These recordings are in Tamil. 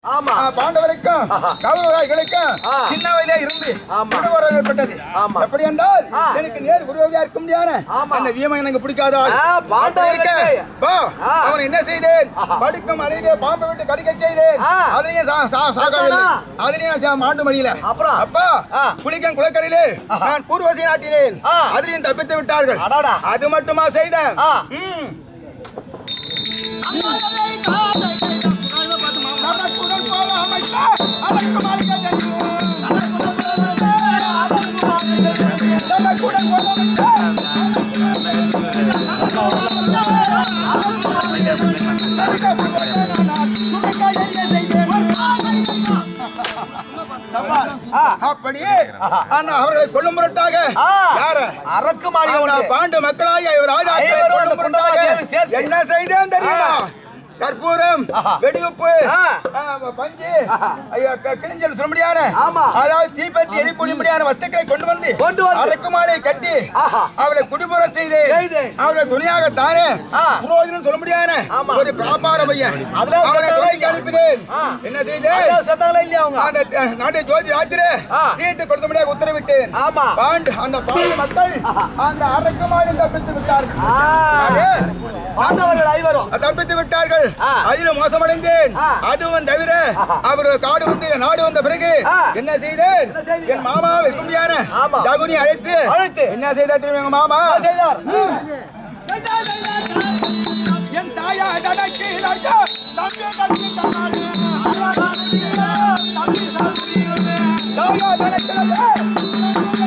ஆமா. ஆ, பாண்டவருக்கும் கௌரவர்களுக்கும் ஆ. சின்ன வயதிலே இருந்து ஆமா. குருவரம் ஏற்பட்டது ஆமா. எப்படி என்றால் ஆ. எனக்கு நேர் குருவதியா இருக்க முடியாது ஆமா. அந்த வீமன் எனக்கு பிடிக்காத ஆள். ஆ, அப்படி இருக்க, பாண்டவர்களுக்கு. போ, ஆ. அவன் என்ன செய்தேன் ஆஹா. படுக்கும் அறையிலே பாம்பை விட்டு கடிக்க செய்தேன் ஆ. அதையும் சா- சா- சாகவில்லை அதானா? அதுலயும் சா- மாட்டு மடியில அப்புறம்? அப்பா ஆ. புலிக்கன் குளக்கரையிலே நான் பூர்வசி நாட்டினேன் ஆ. அதிலையும் தப்பித்து விட்டார்கள் அடாடா. அது மட்டுமா செய்தேன் ஆ. ம். ஆ. அப்படியே ஆனா அவர்களை கொல்லும் முரட்டாக ஆ. யார அரக்கு மாளிகை அந்த உண்டு. பாண்டு மக்களாக இவர் ராஜா ஐவரும் அந்த குண்டராஜ்யம் சேர்த்து. என்ன செய்தேன் தெரியுமா கற்பூரம் ஆஹா. வெடிவுப்பு ஆ. ஆ, பஞ்சு ஐயோ, க- கிழிஞ்சல் சொல்ல முடியாத ஆமா. அதாவது தீப்பெட்டி எரிக்கூடிய முடியாத வஸ்துக்களை கொண்டு வந்து கொண்டு வந்து. அரக்கு மாலை கட்டி ஆஹா. அவளை குடிபுற செய்து செய்து. அவளை துணியாக தானே ஆ. புரோஜனம் சொல்ல முடியாத ஆமா. ஒரு வியாபார பையன் அதுல அவனை செத்தவங்க துணைக்கு அனுப்பினேன் ஆ. என்ன செய்தேன் அதான் செத்தாங்களா இல்லையா அவங்க அந்த அஹ், நாட்டை ஜோதி ராத்திரி ஆ. தீட்டு கொடுத்த முடியாது உத்தரவிட்டேன் ஆமா. பாண்டு அந்த பாண்டு மக்கள் அந்த அரக்கமாக தப்பித்து விட்டார்கள் ஆ. ஆகே, பாண்டவர்கள் ஐவரும் தப்பித்து விட்டார்கள் ஆ. அதில் மோசமடைந்தேன் ஆ. அதுவும் தவிர அவர் காடு வந்து நாடு வந்த பிறகு ஆ. என்ன செய்தேன் என்ன செய்தீங்க? என் மாமா இருக்க முடியாத ஆமா. ஜகுனி அழைத்து அழைத்து. என்ன செய்தார் தெரியுமா எங்க மாமா என்ன செய்தார் என் தாயா தனக்கு ராஜா, தம்பி தனக்கு தன்னாலே. தாயா தனக்கு ராஜா.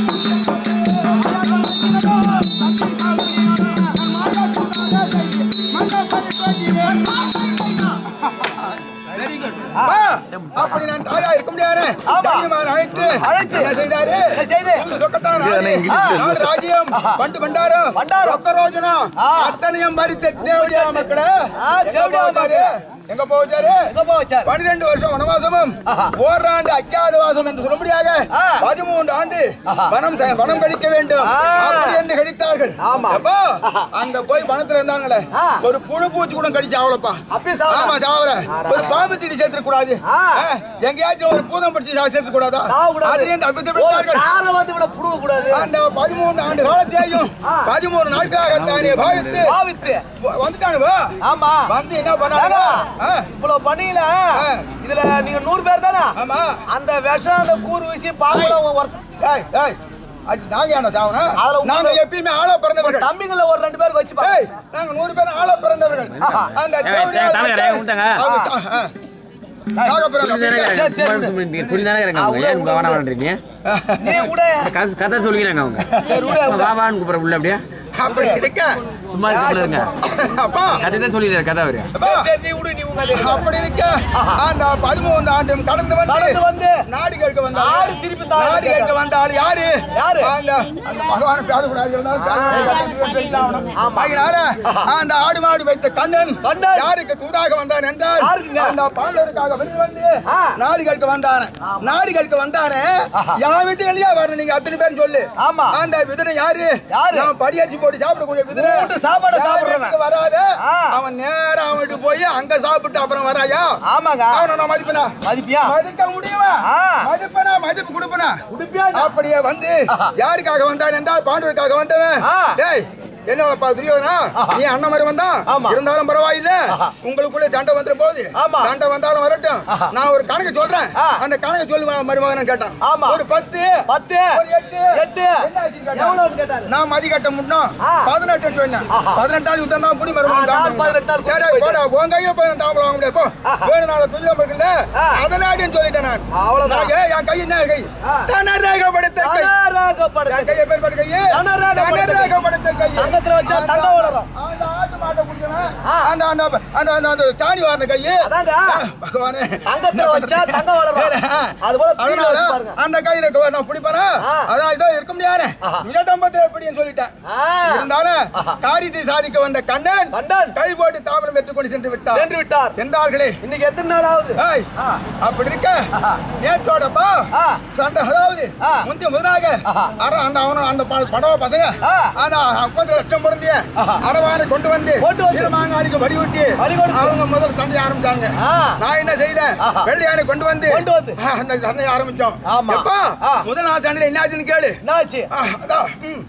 Very good. அப்பா, அப்படி நான் தாயா இருக்க முடியாது ஆமா. தைரியமாக அழைத்து அழைத்து. என்ன செய்தாரு என்ன செய்து? உங்க சொக்கட்டான் ராணி, நாடு ராஜ்யம் பண்டு பண்டாரம் பண்டாரம். ரொக்க ரோஜனா ஆ. அத்தனையும் பறித்த தேவடியா மக்களே ஆ, எங்க தேவடியா போச்சாரு? எங்க போச்சாரு எங்க போய் வச்சார் பன்னிரண்டு வருஷம் வனவாசமும் ஆஹா. ஓராண்டு அஜ்ஞாதவாசம் என்று சொல்ல முடியாத ஆ. பதிமூன்று ஆண்டு ஆஹா. வனம் செ- வனம் கழிக்க வேண்டும் ஆ. அப்படி என்று கழித்தார்கள் ஆமா. அப்போ அங்க போய் வனத்துல இருந்தாங்களே ஆ. ஒரு புழு பூச்சி கூட கடிச்சு ஆகலப்பா அப்படியே சாவலாம். ஆமா சாவல ஆறா. ஒரு பாம்பு தீடி சேர்த்து கூடாது ஆ. எங்கேயாச்சும் ஒரு பூதம் படிச்சு சேர்த்து கூடாதா சாவக்கூடாது. அதுலயும் தப்பித்து ஓ, விட்டார்கள் சாரை வந்து விட புடுங்க கூடாது அந்த பதிமூன்று ஆண்டு காலத்தையும் ஆ. பதிமூணு நாட்களாக தானே பாவித்து பாவித்து வந்துட்டானுவா ஆமா வந்து என்ன பண்ணாங்க ஆ. இவ்வளவு பண்ணீங்கள ஆ. இதுல நீங்க நூறு பேர் தானே ஆமா அந்த விஷம் அந்த கூறு வீசி பாம்புலாம் ஒர்க் ஏய் ஏய் அது நாங்க என்ன சாவனா அதுல உங்க- நாங்க எப்பயுமே ஆள பிறந்தவர்கள் தம்பிங்கள ஒரு ரெண்டு பேர் வச்சு ஏய் நாங்க நூறு பேர் ஆள பிறந்தவர்கள் அந்த ஏய், தேவடியா ஏய், தமிழ் யாரையா விட்டாங்க? அவங்க சா- ஆ. சாக பிறந்தவங்க. சரி, சரி, புரிந்தானே இருக்காங்க அவங்க ஏன் விடு, வேணா விடு. வேண்டிருக்கீங்க நீ கூட கதை கதை சொல்லிக்கிறாங்க அவங்க சரி விடு வாவான்னு கூப்பிட்ற உள்ள அப்படியே அப்படி இருக்க சும்மா கூப்பிடுங்க அப்பா கதை தான் சொல்லிடுறாரு கதை அவரு அப்பா, சரி நீ விடு நீ உங்க அப்படி இருக்க அந்த பதிமூன்று ஆண்டு கடந்து வந்து கடந்து வந்து நாடு கேட்க வந்த நாடு திருப்பி தாய் நாடு கேட்க வந்த ஆள் யாரு யாரு? அந்த அந்த பகவான் பேசக்கூடாது இருந்தாலும் பேச- பேசிதான் ஆகணும். அதனால அந்த ஆடு மாடு வைத்த கண்ணன் கண்ணன். யாருக்கு தூதாக வந்தான் என்றால் யாருக்குங்க? அந்த பாண்டவருக்காக வெளியே வந்து ஆ. நாடு கேட்க வந்தானே நாடு கேட்க வந்தானே யார் வீட்டு வெளியே வரணும் நீங்க அத்தனை பேரும் சொல்லு ஆமா. அந்த விதனை யாரு யாரு? நான் படியரிசி போட்டு சாப்பிடக்கூடிய விதனை வீட்டு சாப்பாடை யார் சாப்பிடுறவன். வீட்டுக்கு வராத ஆ. அவன் நேரா அவன் வீட்டுக்கு போய் அங்க சாப்பிட்டு அப்புறம் வராயா ஆமாங்க அவனை நான் மதிப்பனா மதிப்பியா மதிக்க முடியுமா ஆ. மதிப்பனா மதிப்பு கொடுப்பனா குடிப்பியா அப்படியே வந்து யாருக்காக வந்தான் என்றால் பாண்டவருக்காக வந்தவன் ஆ. டேய் என்னப்பா துரியோதனா நீ அண்ணன் மாதிரி வந்தான் ஆமா. இருந்தாலும் பரவாயில்ல உங்களுக்குள்ள சண்டை வந்துட போகுது ஆமா. சண்டை வந்தாலும் வரட்டும் நான் ஒரு கணக்கு சொல்றேன் ஆ. அந்த கணக்கு சொல்லி மருமகன் கேட்டான் ஆமா. ஒரு பத்து பத்து ஒரு எட்டு எட்டு என்ன ஆச்சுன்னு கேட்டான். எவ்வளவுன்னு கேட்டாரு நான் மதி கட்ட முட்டும் ஆ. பதினெட்டு சொன்னேன் பதினெட்டாவது யுத்தம் தான் புடி ஆ, நான் மருமகன் பதினெட்டாவது ஏடா, கூட்டிட்டு போடா, உன் கையை போய் நான் தாம்பலம் வாங்க முடியாது. போ. வேணு நாளை துரிதம் இருக்குல்ல, ஆ. அதனாடின்னு சொல்லிட்டேன் நான். அவ்வளவுதான். நான், ஏய், என் கை என்ன கை? ஆ. தனரேகப்படுத்த கை. தாராகப்படுத்து. என் கை எப்பேற்பட்ட கை? தனரேகப்படுத்த கை. தனரேகப்படுத்த கை. தங்கத்துல வச்சா அந்த- தங்கம் வளரும். அந்த ஆட்டு மாட்டை குடிக்கணும். ஆ. அந்த- அந்த- அந்த- அந்த- அந்த சாணி வாரின கை. அதாங்க. ஆ, பகவானே. தங்கத்துல வச்சா தங்கம் வளரும். ஆ. அது போல பீல அதனால வச்சு பாருங்க. அந்த கையில க- நான் பிடிப்பேனா ஆ. அதான் இதோ இருக்க முடியாது நிஜ தம்பத்தில் எப்படின்னு சொல்லிட்டேன் ஆ. இருந்தாலும் காரியத்தை சாதிக்க வந்த கண்ணன் கண்ணன். கை போட்டு தாமரம் பெற்றுக்கொண்டு சென்று விட்டார் சென்று விட்டார் சென்றார்களே இன்னைக்கு எத்தனை நாள் ஆகுது ஏய், அப்படி இருக்க நேற்றோடப்பா ஆ. சண்டை அதாவது ஆ. முந்தி முதலாக அரை அந்த அவன அந்த ப- படவ பசங்க ஆ. அந்த முப்பது லட்சம் பொருந்திய அரவானை கொண்டு வந்து கொண்டு வந்து. இரு மாங்காளிக்கு வழி விட்டு வழி கொடுத்து. அவங்க முதல் சண்டை ஆரம்பிச்சாங்க ஆ. நான் என்ன செய்தேன் ஆஹா. வெள்ளை யானை கொண்டு வந்து கொண்டு வந்து. ஆ, அந்த சண்டையை ஆரம்பிச்சோம் ஆமா. எப்பா ஆ. முதல் நாள் சண்டையில என்ன ஆச்சுன்னு கேளு என்னாச்சு ஆ, அதான், ம்.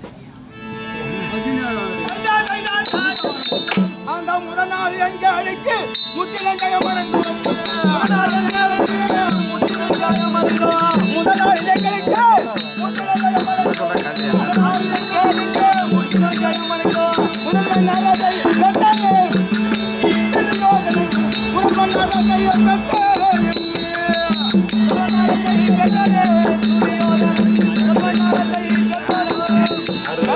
அந்த முதல் நாள் எங்களுக்கு முற்றிலும் ஜெயம் அடைந்தோம். முதல் நாள் எங்களுக்கு முற்றிலும் ஜெயம் அடைந்தோம். முதல் நாள் எங்களுக்கு முற்றிலும் ஜெயம் அடைந்தோம். முதல் நாள் எங்களுக்கு முற்றிலும் ஜெயம் அடைந்தோம். முதல் நாள் நரகை வென்றே. முதல் நாள் நரகை வென்றே. முதல் நரகை வென்றே. முதல் நரகை வென்றே.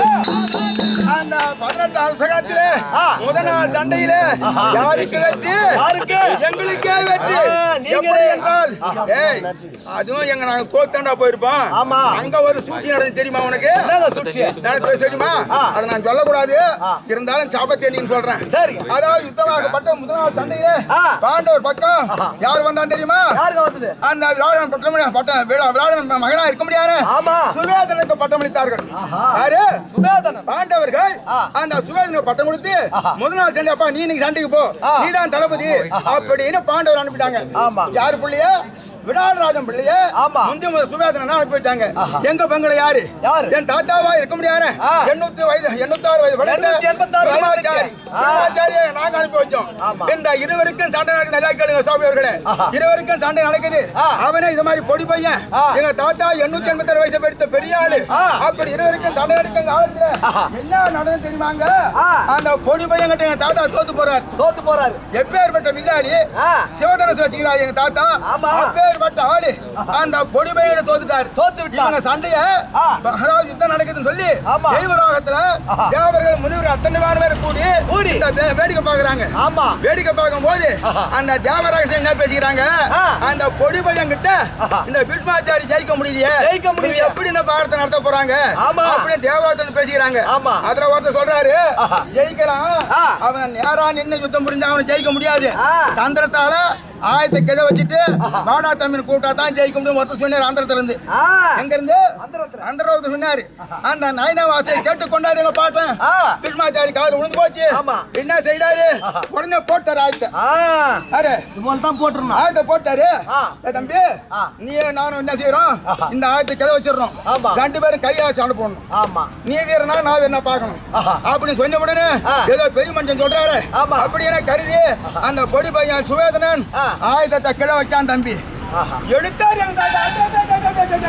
அந்த பதினெட்டாம் சகத்திலே ஆ. முதல் நாள் சண்டையிலே யாருக்கு வெற்றி யாருக்கு? எங்களுக்கே வெற்றி ஆ, நீங்க- எப்படி என்றால் ஏய் அதுவும் எங்க நாங்க தோத்தாண்டா போயிருப்போம் ஆமா. அங்க ஒரு சூழ்ச்சி நடந்து தெரியுமா உனக்கு என்னங்க சூழ்ச்சி? நடந்தது தெரியுமா ஆ. அதை நான் சொல்லக்கூடாது ஆ. இருந்தாலும் சாபத்தேனின்னு சொல்றேன் சரிங்க. அதாவது யுத்தமாகப்பட்ட முதல் நாள் சண்டையிலே ஆ. பாண்டவர் பக்கம் யார் வந்தான் தெரியுமா யாருங்க வந்தது அந்த விராடன் பட்டம் பட்டம் விராடன் மகனா இருக்க முடியாது ஆமா சுவேதனுக்கு பட்டம் அளித்தார்கள் ஆஹா. யாரு சுபேதனன் பாண்டவர்கள் ஆ. அந்த சுவேதனுக்கு பட்டம் கொடுத்து ஆஹா. முதல் நாள் சண்டை அப்பா நீ இன்னைக்கு சண்டைக்கு போ ஆ. நீதான் தளபதி அப்படின்னு பாண்டவர் அனுப்பிட்டாங்க ஆமா. யாரு பிள்ளைய விடாடராஜன் பிள்ளைய ஆமா. முந்தி முதல் சுவேதனை அனுப்பி வச்சாங்க ஆஹா. எங்க பங்கள யாரு யாரு? என் தாத்தாவா இருக்க முடியாது ஆ. எண்ணூத்தி வயது எண்ணூத்தாறு வயது படைத்த எண்ணூத்தி எண்பத்தாறு வயது பிரம்மாச்சாரி இருக்கு. ஆ. பிரம்மாச்சாரியை நாங்க அனுப்பி வச்சோம் ஆமா. இந்த இருவருக்கும் சண்டை நடக்குது நல்லா கேளுங்க சாமியவர்களே ஆஹா. இருவருக்கும் சண்டை நடக்குது ஆ. அவனே இது மாதிரி பொடி பையன் ஆ. எங்க தாத்தா எண்ணூத்தி எண்பத்தாறு வயசு எடுத்த பெரிய ஆளு ஆ. அப்படி இருவருக்கும் சண்டை நடக்கும் காலத்துல ஆஹா. என்ன நடந்து தெரியுமாங்க ஆ. அந்த பொடி பையன் கிட்ட எங்க தாத்தா தோத்து போறார் தோத்து போறாரு எப்பேற்பட்ட வில்லாளி ஆ. சிவதனசு வச்சுக்கிறாரு எங்க தாத்தா ஆமா. அப்பேற்பட்ட ஆளு அந்த பொடி பையனை தோத்துட்டாரு தோத்து விட்டார். இவங்க சண்டைய ஆ. அதாவது யுத்தம் நடக்குதுன்னு சொல்லி ஆமா. தெய்வலோகத்துல ஆஹா. தேவர்கள் முனிவர் அத்தனை பேர் கூடி கூடி. இந்த வே- வேடிக்கை பாக்குறாங்க ஆமா வேடிக்கை பார்க்கும் போது ஆஹா. அந்த தேவராஜன் என்ன பேசிக்கிறாங்க ஆ. அந்த பொடி பையன் கிட்ட ஆஹா. இந்த பீட்மாச்சாரி ஜெயிக்க முடியலையே ஜெயிக்க முடியலையே. இவங்க எப்படி இந்த பாரத்தை நடத்த போறாங்க ஆமா. அப்படின்னு தேவராஜன் பேசிக்கிறாங்க ஆமா. அதுல ஒருத்தர் சொல்றாரு ஆஹா. ஜெயிக்கலாம் ஆ. அவன் நேரா நின்னு யுத்தம் புரிஞ்சா அவனை ஜெயிக்க முடியாது ஆ. தந்திரத்தால ஆயத்தை கிழ வச்சுட்டு வாடா தம்பின்னு கூப்பிட்டா தான் ஜெயிக்க முடியும் ஒருத்தர் சொன்னார் ஆந்திரத்துல இருந்து ஆ எங்க இருந்து அந்தரத்துல. அந்தரவுக்கு சொன்னாரு அந்த நயனவாசை கேட்டு கொண்டாரு எங்க பாட்டன் ஆ. பீஷ்மாச்சாரி காது விழுந்து போச்சு ஆமா. என்ன செய்தாரு உடனே போட்டாரு ஆயத்தை ஆ அரே இது போல தான் போட்டுருணும் ஆயத்தை போட்டாரு ஆ. ஏ தம்பி ஆ. நீ நானும் என்ன செய்யறோம் இந்த ஆயத்தை கிள வச்சிடறோம் ஆமா. ரெண்டு பேரும் கையாச்சு அனுப்பணும் ஆமா நீ வீரனா நான் வீரனா பார்க்கணும் ஆஹா. அப்படின்னு சொன்ன உடனே ஆ. ஏதோ பெரிய மனுஷன் சொல்றாரு ஆமா. அப்படி என கருதி அந்த பொடி பையன் சுவேதனன் ஆ. ஆயுதத்தை கிள வச்சான் தம்பி ஆஹா. எடுத்தாரு எங்க தாத்தா.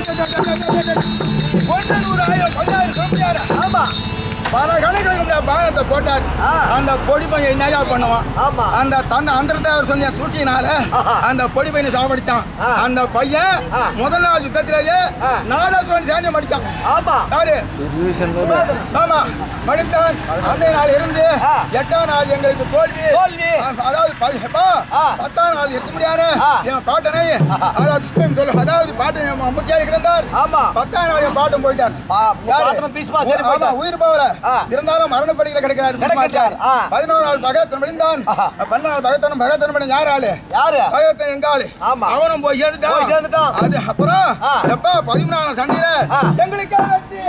ஒன்று நூறு ஆயிரம் பதினாயிரம் கிளம்பியாரு ஆமா பல கணக்கில் இந்த பானத்தை போட்டார் ஆ. அந்த பொடி பையன் என்னையா பண்ணுவான் ஆமா. அந்த தந்த அந்த அவர் சொன்ன தூச்சினால ஆஹா. அந்த பொடி பையனை சாவடிச்சான் ஆ. அந்த பையன் ஆ. முதல் நாள் யுத்தத்திலேயே ஆ. நாலாவது வந்து சேனியம் அடிச்சான் ஆமா யாரு ஆமா மடித்தான் அந்த நாள் இருந்து ஆ. எட்டாம் நாள் எங்களுக்கு தோல்வி தோல்வி. ஆ, அதாவது ப- எப்பா, ஆ. பத்தாம் நாள் இருக்க முடியாது ஆ. என் பாட்டனை அதாவது சிஸ்டம் சொல்லு அதாவது பாட்டனை அமைச்சியாக இருந்தார் ஆமா பத்தாம் நாள் என் பாட்டன் போயிட்டார் ஆ, யாரு? பாட்டனும் பீஷ்மா சரி ஆமா, போயிட்டார். உயிர் போகல ஆ. இருந்தாலும் மரணப்படியில கிடைக்கிறார் கிடைக்கிறார். ஆ. பதினோரு நாள் பகத்தன் படிந்தான் ஆஹா. பன்னெண்டு நாள் பகத்தனும் பகத்தன் படி யார் ஆளு யாரு பகத்தன் எங்க ஆளு ஆமா. அவனும் போய் சேர்ந்துட்டான் போய் சேர்ந்துட்டான். அது அப்புறம் ஆ. எப்பா பதிமூணாம் நாள் சண்டையில ஆ. எங்களுக்கே வெற்றி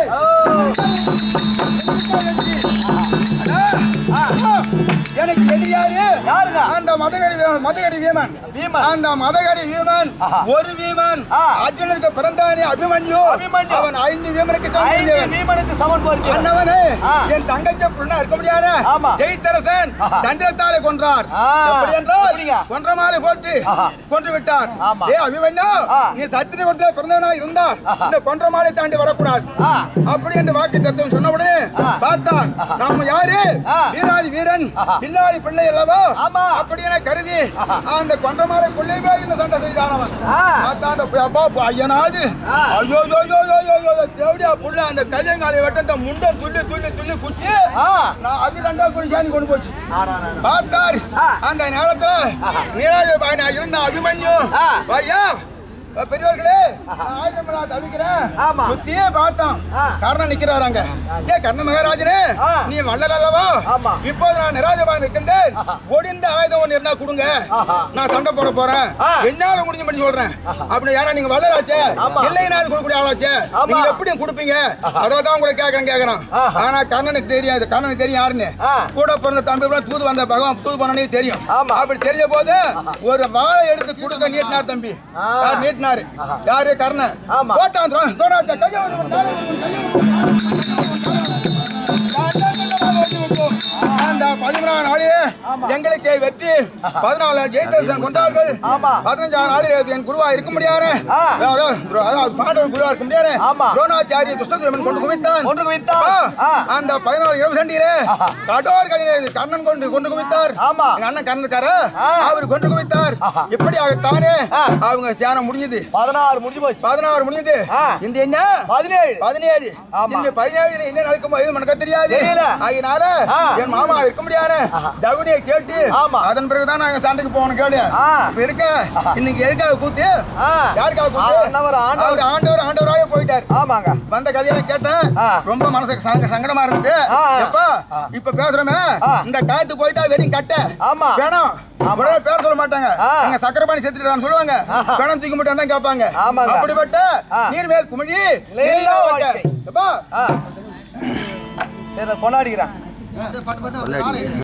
அடா, ஆ, எனக்கு எதிரி யாரு யாருங்க? அந்த மதகரி வீமன் மதகரி வீமன் வீமன். அந்த மதகரி வீமன் ஆஹா. ஒரு வீமன் ஆ. அர்ஜுனனுக்கு பிறந்தானே அபிமன்யு அபிமன்யு. அவன் ஐந்து வீமனுக்கு ஐந்து சமம் மீமனுக்கு சமன் போச்சு அண்ணவனே ஆ. என் தங்கச்சி பொண்ணா இருக்க முடியாது ஆமா. ஜெயித்தரசன் ஆஹா. தந்திரத்தாலே கொன்றார் ஆ. எப்படி என்றால் எப்படிங்க? கொன்ற மாலை போட்டு ஆஹா. கொன்று விட்டார் ஆமா. ஏ அபிமன்யு ஆ. நீ சத்திரி கொடுத்த பிறந்தவனா இருந்தால் ஆஹா. இந்த கொன்ற மாலை தாண்டி வரக்கூடாது ஆ. அப்படி என்று வாக்கு தத்துவம் சொன்ன உடனே ஆ. பார்த்தான் நாம யாரு ஆ. வீராதி வீரன் ஆஹா. பின்னாடி பிள்ளை அல்லவோ ஆமா. அப்படி என கருதி அந்த கொன்ற மாலை கொள்ளை போய் இந்த சண்டை செய்தான் அவன் ஆ. பார்த்தான் அந்த அப்பா ஐயனாது ஆ. ஐயோ ஐயோ ஐயோ ஐயோ ஐயோ தேவடியா புள்ள அந்த கையங்காலை வெட்ட முண்டம் துள்ளி துள்ளி துள்ளி குத்தி ஆ. நான் அது ரெண்டாவது கொண்டு சாணி கொண்டு போச்சு ஆடாடா. பார்த்தார் ஆ. அந்த நேரத்துல நீராஜ பாயனா இருந்த அபிமன்யு ஆ. ஐயா பெரியவர்களே நான் ஆயுதமலா தவிக்கிறேன் ஆமா. சுத்தியே பார்த்தோம் ஆ. கர்ணன் நிக்கிறாரு அங்க ஏ கர்ண மகாராஜனே ஆ. நீ வள்ளல் அல்லவா ஆமா. இப்போது நான் நிராஜமாக நிற்கின்றேன் ஒடிந்த ஆயுதம் ஒன்று இருந்தா கொடுங்க ஆஹா. நான் சண்டை போட போறேன் ஆ. என்னால முடிஞ்ச பண்ணி சொல்றேன் அப்படி யாரா நீங்க வள்ளலாச்சே ஆமா. இல்லை நான் கொடுக்கக்கூடிய ஆளாச்சே ஆமா. நீங்க எப்படி கொடுப்பீங்க அதான் தான் உங்களை கேட்கறேன் கேட்கறேன் ஆஹா. ஆனா கர்ணனுக்கு தெரியும் இது கர்ணனுக்கு தெரியும் யாருன்னு ஆ. கூட பிறந்த தம்பி கூட தூது வந்த பகவான் தூது பண்ணனே தெரியும் ஆமா. அப்படி தெரிஞ்ச போது ஒரு வாழை எடுத்து கொடுக்க நீட்டினார் தம்பி ஆ. யார் நீட்டினாரு யாரு கர்ணன் ஆமா. போட்டான் தோ- தோணாச்சா கையை வந்து விடு, காலை வந்து விடு, கையை வந்து விடு. அந்த பதிமூணாம் நாளே ஆமா. எங்களுக்கு வெற்றி பதினாலு ஜெயித்தரசன் கொண்டார்கள் ஆமா. பதினஞ்சாம் நாளில் என் குருவா இருக்க முடியாது ஆ. பாண்டவர் குருவா இருக்க முடியாது ஆமா. துரோணாச்சாரிய துஷ்டதுமன் கொண்டு குவித்தான் கொண்டு குவித்தான். ஆ. ஆ. அந்த பதினாலு இருபது சண்டியிலே கடோர் கையிலே கர்ணன் கொண்டு கொண்டு குவித்தார் ஆமா. எங்க அண்ணன் கர்ணன் இருக்காரு ஆ. அவர் கொண்டு குவித்தார் இப்படியாகத்தானே ஆ. அவங்க தியானம் முடிஞ்சது பதினாறு முடிஞ்சு போச்சு பதினாறு முடிஞ்சது ஆ. இந்த என்ன பதினேழு பதினேழு ஆமா. இந்த பதினேழுல என்ன நடக்கும் போது எனக்கு தெரியாது தெரியல. அதனால ஆ. என் மாமா இருக்க முடியாது தகுதியை கேட்டு ஆமா. அதன் பிறகுதான் நாங்க சண்டைக்கு போகணும் கேளு ஆ. இப்ப இருக்க இன்னைக்கு எதுக்காக கூத்து ஆ. யாருக்காக ஆ, கூத்து ஆண்டவர், ஆண்டவர். அவர் ஆண்டவர் ஆண்டவராக போயிட்டார் ஆமாங்க வந்த கதையெல்லாம் கேட்டேன் ஆ. ரொம்ப மனசுக்கு சங்க சங்கடமா இருந்தது ஆ. எப்பா இப்ப பேசுறோமே ஆ. இந்த காத்து போயிட்டா வெறும் கட்ட ஆமா. வேணும் உடனே பேர் சொல்ல மாட்டாங்க ஆ. எங்க சக்கரபாணி செத்துட்டான்னு சொல்லுவாங்க ஆஹா. பணம் தூக்கி மட்டும் தான் கேட்பாங்க ஆமாங்க. அப்படிப்பட்ட ஆ. நீர்மேல் குமிழி லீலா லீலா வாழ்க்கை. வாழ்க்கை. எப்பா ஆ சரி கொண்டாடிக்கிறேன் கொள்ளாடி